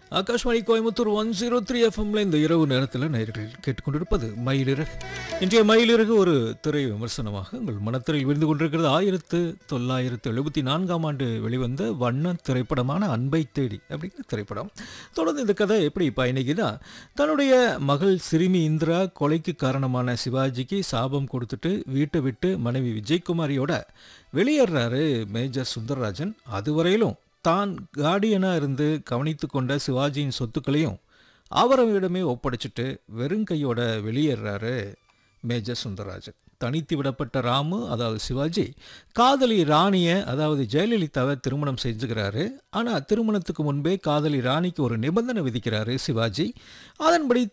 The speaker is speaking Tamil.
Akashvani Coimbatore one zero three எஃப்எம்ல இந்த இரவு நேரத்தில் நேயர்கள் கேட்டுக்கொண்டிருப்பது மயிலிறகு இன்றைய மயிலிறகு ஒரு திரை விமர்சனமாக உங்கள் மனத்திரையில் விருந்து கொண்டிருக்கிறது ஆயிரத்து தொள்ளாயிரத்து எழுபத்தி நான்காம் ஆண்டு வெளிவந்த வண்ண திரைப்படமான அன்பை தேடி அப்படிங்கிற திரைப்படம் தொடர்ந்து இந்த கதை எப்படி பயணிக்குதா தன்னுடைய மகள் சிறுமி இந்திரா கொலைக்கு காரணமான சிவாஜிக்கு சாபம் கொடுத்துட்டு வீட்டை விட்டு மனைவி விஜயகுமாரியோட வெளியேறாரு மேஜர் சுந்தரராஜன் அதுவரையிலும் தான் கார்டியனாக இருந்து கவனித்து கொண்ட சிவாஜியின் சொத்துக்களையும் அவரிடமே ஒப்படைச்சிட்டு வெறும் கையோட வெளியேறாரு மேஜர் சுந்தரராஜன் தனித்து விடப்பட்ட ராமு அதாவது சிவாஜி காதலி ராணியை அதாவது ஜெயலலிதாவை திருமணம் செஞ்சுக்கிறாரு ஆனால் திருமணத்துக்கு முன்பே காதலி ராணிக்கு ஒரு நிபந்தனை விதிக்கிறாரு சிவாஜி அதன்படி